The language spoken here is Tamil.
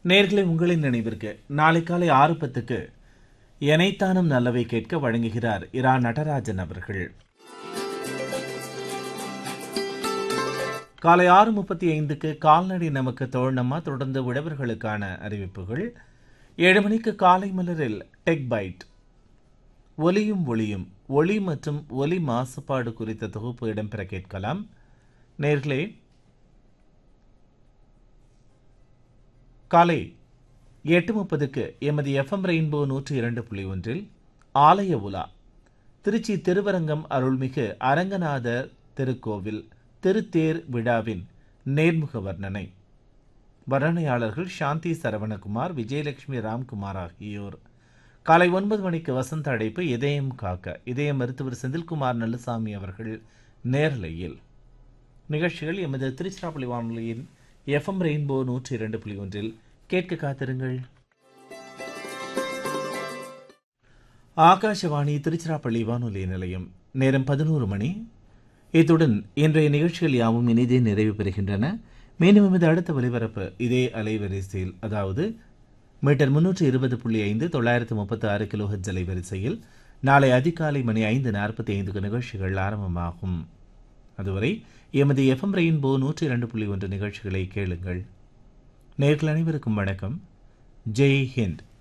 நேர்களை உங்களின் நினைவிற்கு நாளை காலை ஆறு பத்துக்கு எனைத்தானும் நல்லவை கேட்க வழங்குகிறார் இரா நடராஜன் அவர்கள் காலை ஆறு முப்பத்தி ஐந்துக்கு கால்நடை நமக்கு தோழனமா தொடர்ந்து விடவர்களுக்கான அறிவிப்புகள் ஏழு மணிக்கு காலை மலரில் டெக் பைட் ஒலியும் ஒளியும் ஒளி மற்றும் ஒலி மாசுபாடு குறித்த தொகுப்பு இடம்பெற கேட்கலாம் நேர்களே காலை எட்டு முப்பதுக்கு எமது எஃப்எம் ரெயின்போ நூற்றி இரண்டு புள்ளி ஒன்றில் ஆலய உலா திருச்சி திருவரங்கம் அருள்மிகு அரங்கநாதர் திருக்கோவில் திருத்தேர் விழாவின் நேர்முக வர்ணனை வர்ணனையாளர்கள் சாந்தி சரவணகுமார் விஜயலட்சுமி ராம்குமார் ஆகியோர் காலை ஒன்பது மணிக்கு வசந்த அடைப்பு இதயம் காக்க இதய மருத்துவர் செந்தில்குமார் நல்லசாமி அவர்கள் நேரலையில் நிகழ்ச்சிகள் எமது திருச்சிராப்பள்ளி வானொலியின் எஃப்எம் ரெயின்போ நூற்றி இரண்டு புள்ளி ஒன்றில் கேட்க காத்திருங்கள் ஆகாஷவாணி திருச்சிராப்பள்ளி வானொலி நிலையம் நேரம் பதினோரு மணி இத்துடன் இன்றைய நிகழ்ச்சிகள் யாவும் இனிதே நிறைவு பெறுகின்றன மீண்டும் எமது அடுத்த ஒலிபரப்பு இதே அலைவரிசையில் அதாவது மீட்டர் முன்னூற்று இருபது புள்ளி ஐந்து தொள்ளாயிரத்து முப்பத்தி ஆறு கிலோஹெட்ஸ் அலைவரிசையில் நாளை அதிகாலை மணி ஐந்து நாற்பத்தி ஐந்துக்கு நிகழ்ச்சிகள் ஆரம்பமாகும் அதுவரை எமது எஃப்எம் ரெயின்போ நூற்றி இரண்டு புள்ளி ஒன்று நிகழ்ச்சிகளை கேளுங்கள் நேர்கள் அனைவருக்கும் வணக்கம் ஜெய் ஹிந்த்